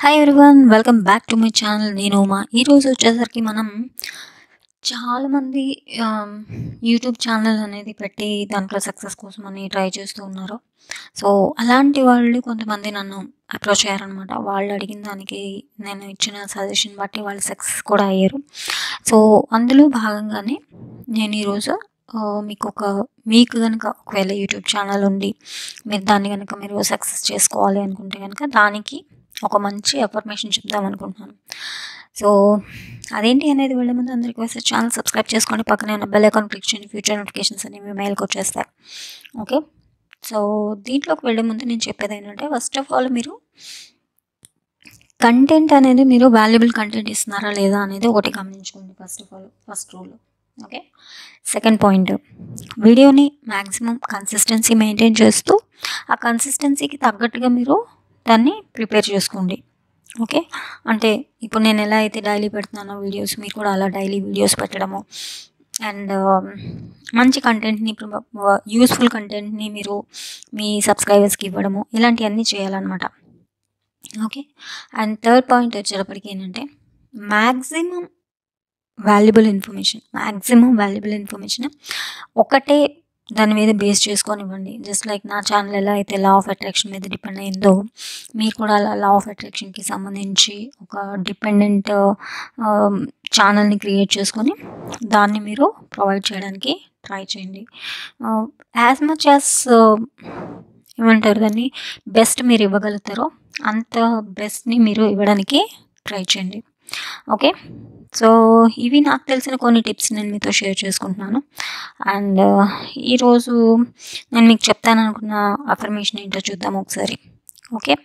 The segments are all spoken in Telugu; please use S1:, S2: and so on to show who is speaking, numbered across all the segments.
S1: hi everyone welcome back to my channel నేను ఉమా ఈరోజు వచ్చేసరికి మనం చాలామంది ఆమ్, యూట్యూబ్ ఛానల్ అనేది పెట్టి దాంట్లో సక్సెస్ కోసం అని ట్రై చేస్తూ ఉన్నారు సో అలాంటి వాళ్ళు కొంతమంది నన్ను అప్రోచ్ అయ్యారనమాట వాళ్ళు అడిగిన దానికి నేను ఇచ్చిన సజెషన్ బట్టి వాళ్ళు సక్సెస్ కూడా అయ్యారు సో అందులో భాగంగానే నేను ఈరోజు ఆ, మీకు ఒక మీకు కనుక ఒకవేళ యూట్యూబ్ ఛానల్ ఉండి మీరు దాన్ని కనుక మీరు సక్సెస్ చేసుకోవాలి అనుకుంటే కనుక దానికి ఒక మంచి అఫర్మేషన్ చెప్దాం అనుకుంటున్నాను సో అదేంటి అనేది వెళ్ళే ముందు అందరి రిక్వెస్ట్ ఛానల్ సబ్స్క్రైబ్ చేసుకోండి పక్కనే ఉన్న బెల్ ఐకాన్ క్లిక్ చేయండి ఫ్యూచర్ నోటిఫికేషన్స్ అనేవి మీ మెయిల్కి వచ్చేస్తాయి ఓకే సో దీంట్లోకి వెళ్ళే ముందు నేను చెప్పేది ఏంటంటే ఫస్ట్ ఆఫ్ ఆల్ మీరు కంటెంట్ అనేది మీరు వాల్యుబుల్ కంటెంట్ ఇస్తున్నారా లేదా అనేది ఒకటి గమనించుకోండి first of all first rule okay second point వీడియోని మ్యాక్సిమం కన్సిస్టెన్సీ మెయింటైన్ చేస్తూ ఆ కన్సిస్టెన్సీకి తగ్గట్టుగా మీరు దాన్ని ప్రిపేర్ చేసుకోండి ఓకే అంటే ఇప్పుడు నేను ఎలా అయితే డైలీ పెడుతున్నానో వీడియోస్ మీరు కూడా అలా డైలీ వీడియోస్ పెట్టడము అండ్ మంచి కంటెంట్ని యూస్ఫుల్ కంటెంట్ని మీరు మీ సబ్స్క్రైబర్స్కి ఇవ్వడము ఇలాంటివన్నీ చేయాలన్నమాట ఓకే అండ్ థర్డ్ పాయింట్ వచ్చేటప్పటికి ఏంటంటే maximum valuable information maximum valuable information ఒకటే దాని మీద బేస్ చేసుకొని ఇవ్వండి జస్ట్ లైక్ నా ఛానల్ ఎలా అయితే లా ఆఫ్ అట్రాక్షన్ మీద డిపెండ్ అయిందో మీరు కూడా అలా లా ఆఫ్ అట్రాక్షన్కి సంబంధించి ఒక డిపెండెంట్ ఛానల్ని క్రియేట్ చేసుకొని దాన్ని మీరు ప్రొవైడ్ చేయడానికి ట్రై చేయండి యాజ్ మచ్ యాజ్ ఏమంటారు దాన్ని బెస్ట్ మీరు ఇవ్వగలుగుతారో అంత బెస్ట్ని మీరు ఇవ్వడానికి ట్రై చేయండి ఓకే సో ఇవి నాకు తెలిసిన కొన్ని టిప్స్ నేను మీతో షేర్ చేసుకుంటున్నాను అండ్ ఈరోజు నేను మీకు చెప్తాను అనుకున్న అఫర్మేషన్ ఏంటో చూద్దాం ఒకసారి ఓకే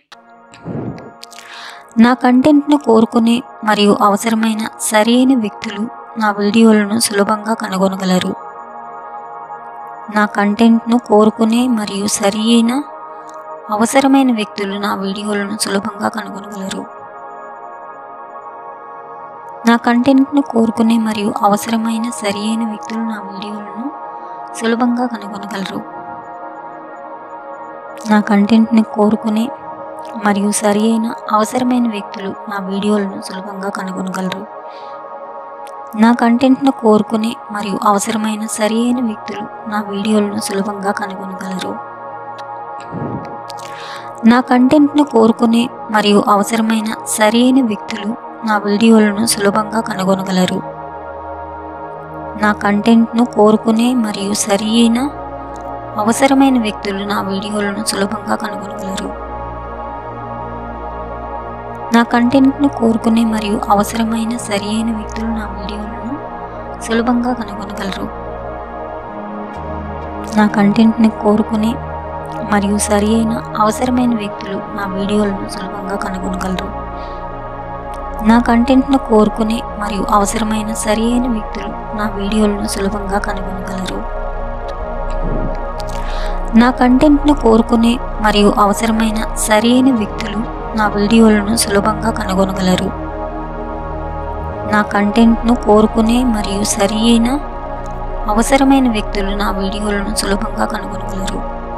S1: నా కంటెంట్ను కోరుకునే మరియు అవసరమైన సరైన వ్యక్తులు నా వీడియోలను సులభంగా కనుగొనగలరు నా కంటెంట్ను కోరుకునే మరియు సరియైన అవసరమైన వ్యక్తులు నా వీడియోలను సులభంగా కనుగొనగలరు నా కంటెంట్ను కోరుకునే మరియు అవసరమైన సరియైన వ్యక్తులు నా వీడియోలను సులభంగా కనుగొనగలరు నా కంటెంట్ని కోరుకునే మరియు సరియైన అవసరమైన వ్యక్తులు నా వీడియోలను సులభంగా కనుగొనగలరు నా కంటెంట్ను కోరుకునే మరియు అవసరమైన సరియైన వ్యక్తులు నా వీడియోలను సులభంగా కనుగొనగలరు నా కంటెంట్ను కోరుకునే మరియు అవసరమైన సరైన వ్యక్తులు నా వీడియోలను సులభంగా కనుగొనగలరు నా కంటెంట్ను కోరుకునే మరియు సరియైన అవసరమైన వ్యక్తులు నా వీడియోలను సులభంగా కనుగొనగలరు నా కంటెంట్ను కోరుకునే మరియు అవసరమైన సరియైన వ్యక్తులు నా వీడియోలను సులభంగా కనుగొనగలరు నా కంటెంట్ని కోరుకునే మరియు సరియైన అవసరమైన వ్యక్తులు నా వీడియోలను సులభంగా కనుగొనగలరు నా కంటెంట్ను కోరుకునే మరియు అవసరమైన సరియైన వ్యక్తులు నా వీడియోలను సులభంగా కనుగొనగలరు నా కంటెంట్ను కోరుకునే మరియు అవసరమైన సరియైన వ్యక్తులు నా వీడియోలను సులభంగా కనుగొనగలరు నా కంటెంట్ను కోరుకునే మరియు సరియైన అవసరమైన వ్యక్తులు నా వీడియోలను సులభంగా కనుగొనగలరు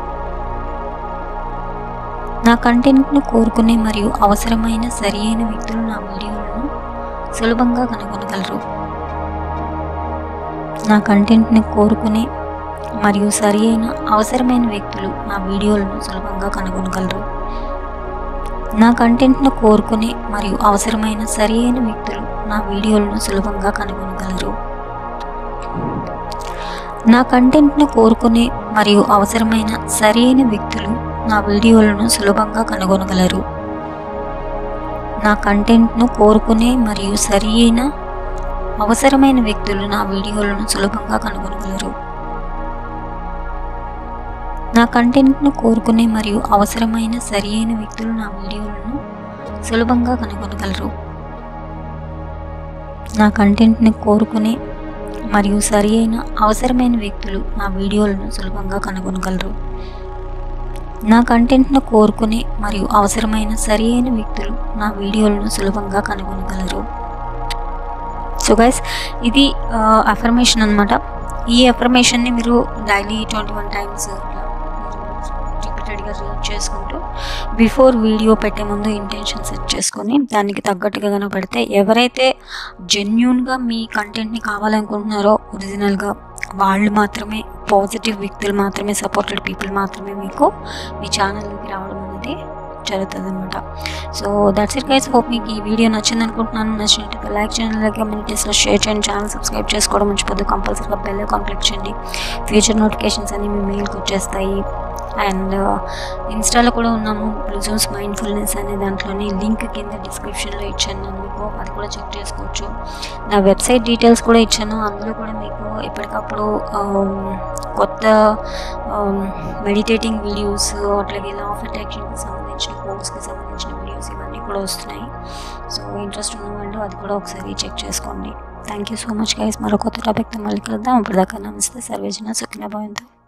S1: నా కంటెంట్ను కోరుకునే మరియు అవసరమైన సరియైన వ్యక్తులు నా వీడియోలను సులభంగా కనుగొనగలరు నా కంటెంట్ని కోరుకునే మరియు సరియైన అవసరమైన వ్యక్తులు నా వీడియోలను సులభంగా కనుగొనగలరు నా కంటెంట్ను కోరుకునే మరియు అవసరమైన సరియైన వ్యక్తులు నా వీడియోలను సులభంగా కనుగొనగలరు నా కంటెంట్ను కోరుకునే మరియు అవసరమైన సరియైన వ్యక్తులు నా వీడియోలను సులభంగా కనుగొనగలరు నా కంటెంట్ను కోరుకునే మరియు సరియైన అవసరమైన వ్యక్తులు నా వీడియోలను సులభంగా కనుగొనగలరు నా కంటెంట్ను కోరుకునే మరియు అవసరమైన సరియైన వ్యక్తులు నా వీడియోలను సులభంగా కనుగొనగలరు నా కంటెంట్ని కోరుకునే మరియు సరియైన అవసరమైన వ్యక్తులు నా వీడియోలను సులభంగా కనుగొనగలరు నా కంటెంట్ను కోరుకునే మరియు అవసరమైన సరియైన వ్యక్తులు నా వీడియోలను సులభంగా కనుగొనగలరు సో గైస్ ఇది అఫర్మేషన్ అనమాట ఈ అఫర్మేషన్ని మీరు డైలీ ట్వంటీ వన్ టైమ్స్ రిపీటెడ్గా రీడ్ చేసుకుంటూ బిఫోర్ వీడియో పెట్టే ముందు ఇంటెన్షన్ సెట్ చేసుకొని దానికి తగ్గట్టుగా కనుక పెడితే ఎవరైతే జెన్యున్గా మీ కంటెంట్ని కావాలనుకుంటున్నారో ఒరిజినల్గా వాళ్ళు మాత్రమే పాజిటివ్ వ్యక్తులు మాత్రమే సపోర్టెడ్ పీపుల్ మాత్రమే మీకు మీ ఛానల్లోకి రావడం అనేది జరుగుతుంది అనమాట so that's it guys hope మీకు ఈ వీడియో నచ్చింది అనుకుంటున్నాను నచ్చినట్లయితే లైక్ చేయండి అలాగే కమ్యూనిటీస్లో షేర్ చేయండి ఛానల్ సబ్స్క్రైబ్ చేసుకోవడం మర్చిపోద్దు కంపల్సరీగా బెల్ ఐకాన్ క్లిక్ చేయండి ఫ్యూచర్ నోటిఫికేషన్స్ అన్ని మీ మెయిల్కి వచ్చేస్తాయి అండ్ ఇన్స్టాలో కూడా ఉన్నాము బ్లూజూమ్స్ మైండ్ఫుల్నెస్ అనే దాంట్లోని లింక్ కింద డిస్క్రిప్షన్లో ఇచ్చాను నేను మీకు అది కూడా చెక్ చేసుకోవచ్చు నా వెబ్సైట్ డీటెయిల్స్ కూడా ఇచ్చాను అందులో కూడా మీకు ఎప్పటికప్పుడు ఆమ్, కొత్త మెడిటేటింగ్ వీడియోస్ అట్లాగే లా ఆఫ్ అట్రాక్షన్కి సంబంధించిన కోర్స్కి సంబంధించిన వీడియోస్ ఇవన్నీ కూడా వస్తున్నాయి సో ఇంట్రెస్ట్ ఉన్న వాళ్ళు అది కూడా ఒకసారి చెక్ చేసుకోండి thank you so much guys మరో కొత్త టాపిక్తో మళ్ళీ కలుద్దాం అప్పటిదాకా నమస్తే సర్వేజన సుఖిన భవంతో